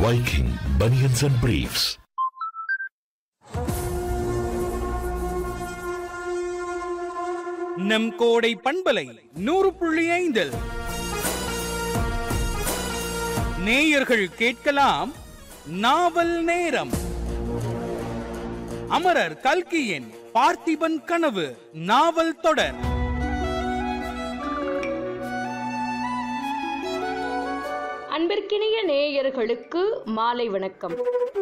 Viking Bunions and Briefs. நம் கோடை பண்பலை நூறு புள்ளி ஐந்தில் நேயர்கள் கேட்கலாம் நாவல் நேரம் அமரர் கல்கியின் பார்த்திபன் கனவு நாவல் தொடர் அன்பிற்கினிய நேயர்களுக்கு மாலை வணக்கம்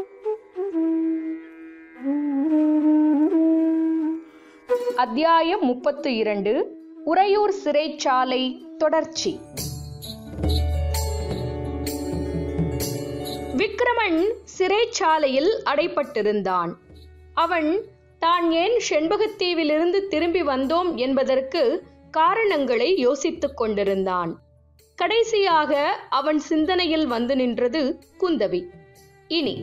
அத்தியாயம் முப்பத்து இரண்டு உறையூர் சிறைச்சாலை தொடர்ச்சி விக்ரமன் சிறைச்சாலையில் அடைப்பட்டிருந்தான் அவன் தான் ஏன் செண்பகத்தீவிலிருந்து திரும்பி வந்தோம் என்பதற்கு காரணங்களை யோசித்துக் கொண்டிருந்தான் கடைசியாக அவன் சிந்தனையில் வந்து நின்றது குந்தவி இனி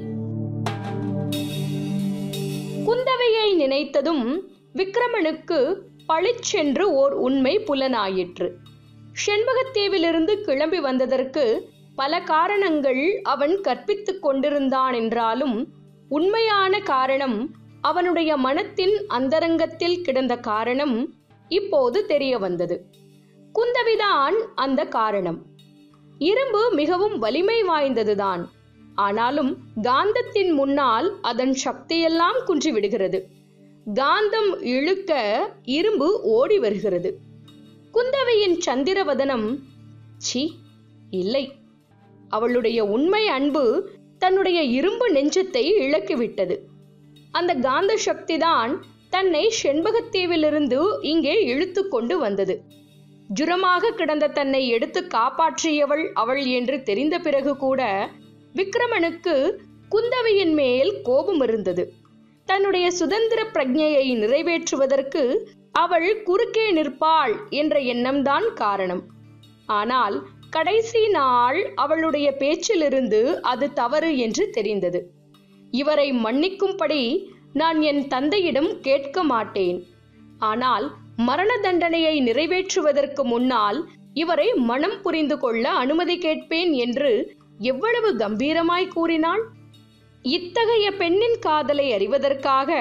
குந்தவையை நினைத்ததும் விக்ரமனுக்கு பளிச்சென்று ஓர் உண்மை புலனாயிற்று செண்பகத்தீவிலிருந்து கிளம்பி வந்ததற்கு பல காரணங்கள் அவன் கற்பித்துக் கொண்டிருந்தான் என்றாலும் உண்மையான காரணம் அவனுடைய மனத்தின் அந்தரங்கத்தில் கிடந்த காரணம் இப்போது தெரிய வந்தது குந்தவிதான் அந்த காரணம் இரும்பு மிகவும் வலிமை வாய்ந்ததுதான் ஆனாலும் காந்தத்தின் முன்னால் அதன் சக்தியெல்லாம் குன்றிவிடுகிறது காந்தம் இழுக்க இரும்பு ஓடி வருகிறது குந்தவையின் சந்திரவதனம் சி இல்லை அவளுடைய உண்மை அன்பு தன்னுடைய இரும்பு நெஞ்சத்தை இழக்கிவிட்டது அந்த காந்த சக்திதான் தன்னை செண்பகத்தீவிலிருந்து இங்கே இழுத்து கொண்டு வந்தது ஜுரமாக கிடந்த தன்னை எடுத்து காப்பாற்றியவள் அவள் என்று தெரிந்த பிறகு கூட விக்ரமனுக்கு குந்தவையின் மேல் கோபம் இருந்தது தன்னுடைய சுதந்திர பிரஜையை நிறைவேற்றுவதற்கு அவள் குறுக்கே நிற்பாள் என்ற எண்ணம்தான் காரணம் ஆனால் கடைசி நாள் அவளுடைய பேச்சிலிருந்து அது தவறு என்று தெரிந்தது இவரை மன்னிக்கும்படி நான் என் தந்தையிடம் கேட்க மாட்டேன் ஆனால் மரண தண்டனையை நிறைவேற்றுவதற்கு முன்னால் இவரை மனம் புரிந்து கொள்ள அனுமதி கேட்பேன் என்று எவ்வளவு கம்பீரமாய் கூறினாள் இத்தகைய பெண்ணின் காதலை அறிவதற்காக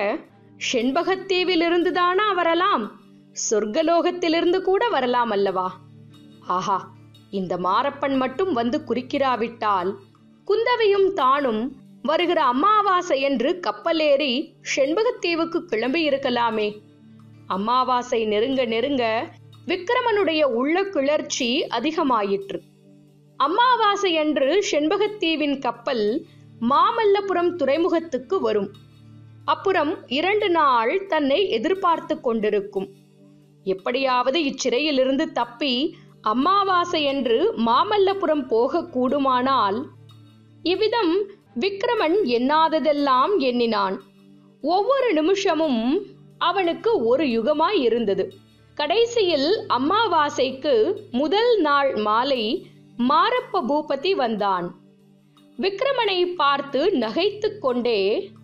செண்பகத்தீவிலிருந்துதானா வரலாம் சொர்க்கலோகத்திலிருந்து கூட வரலாம் அல்லவா ஆஹா இந்த மாரப்பன் மட்டும் வந்து குறிக்கிறாவிட்டால் குந்தவையும் தானும் வருகிற அமாவாசை என்று கப்பலேறி செண்பகத்தீவுக்கு கிளம்பி இருக்கலாமே அமாவாசை நெருங்க நெருங்க விக்ரமனுடைய உள்ள கிளர்ச்சி அதிகமாயிற்று அமாவாசை அன்று செண்பகத்தீவின் கப்பல் மாமல்லபுரம் துறைமுகத்துக்கு வரும் அப்புறம் இரண்டு நாள் தன்னை எதிர்பார்த்து கொண்டிருக்கும் எப்படியாவது இச்சிறையிலிருந்து தப்பி அமாவாசை என்று மாமல்லபுரம் போக கூடுமானால் இவ்விதம் விக்ரமன் எண்ணாததெல்லாம் எண்ணினான் ஒவ்வொரு நிமிஷமும் அவனுக்கு ஒரு யுகமாய் இருந்தது கடைசியில் அமாவாசைக்கு முதல் நாள் மாலை மாரப்ப பூபதி வந்தான் விக்ரமனை பார்த்து நகைத்துக் கொண்டே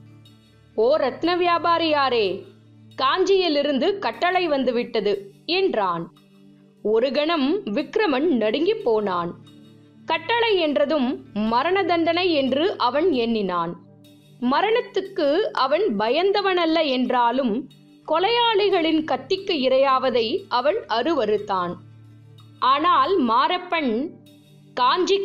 ஓ ரத்ன வியாபாரியாரே காஞ்சியிலிருந்து கட்டளை வந்துவிட்டது என்றான் ஒரு கணம் விக்ரமன் நடுங்கிப் போனான் கட்டளை என்றதும் மரண தண்டனை என்று அவன் எண்ணினான் மரணத்துக்கு அவன் பயந்தவனல்ல என்றாலும் கொலையாளிகளின் கத்திக்கு இரையாவதை அவன் அருவறுத்தான் ஆனால் மாரப்பன் காஞ்சி